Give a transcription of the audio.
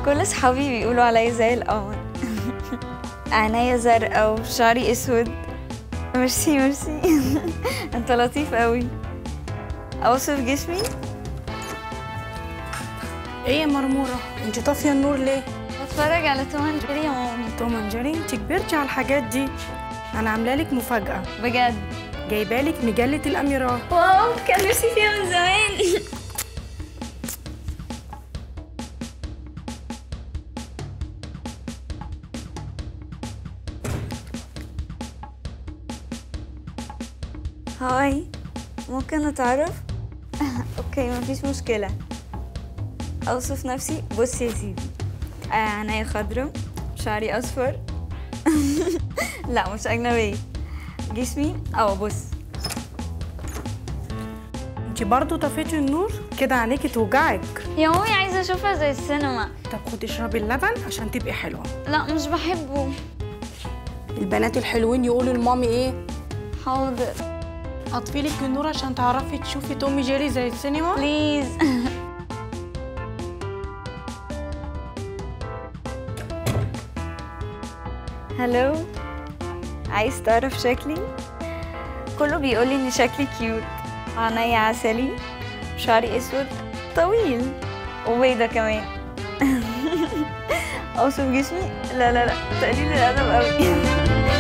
كل اصحابي بيقولوا عليا زي القمر عينيا زرقاء وشعري اسود ميرسي ميرسي انت لطيف قوي اوصف جسمي ايه يا مرموره انت طافيه النور ليه بتفرج على توم اند جيري يا مامي توم اند جيري انت كبرتي على الحاجات دي انا عامله لك مفاجاه بجد جايبه لك مجله الاميرات واو كان نفسي فيها من زمان هاي ممكن نتعرف اوكي مفيش مشكلة اوصف نفسي بص يا سيدي آه، عينيا خضرا شعري اصفر لا مش اجنبية جسمي اه بص انت برضو طفيتي النور كده عينيكي توجعك يا مامي عايزة اشوفها زي السينما طب خدي اشربي اللبن عشان تبقي حلوه لا مش بحبه البنات الحلوين يقولوا لمامي ايه حاضر اطفي لك النور عشان تعرفي تشوفي تومي جيري زي السينما بليز هلو عايز تعرف شكلي كله بيقولي ان شكلي كيوت عينيا عسلي شعري اسود طويل وبيضة كمان اوصف جسمي لا لا لا تقليل الادب قوي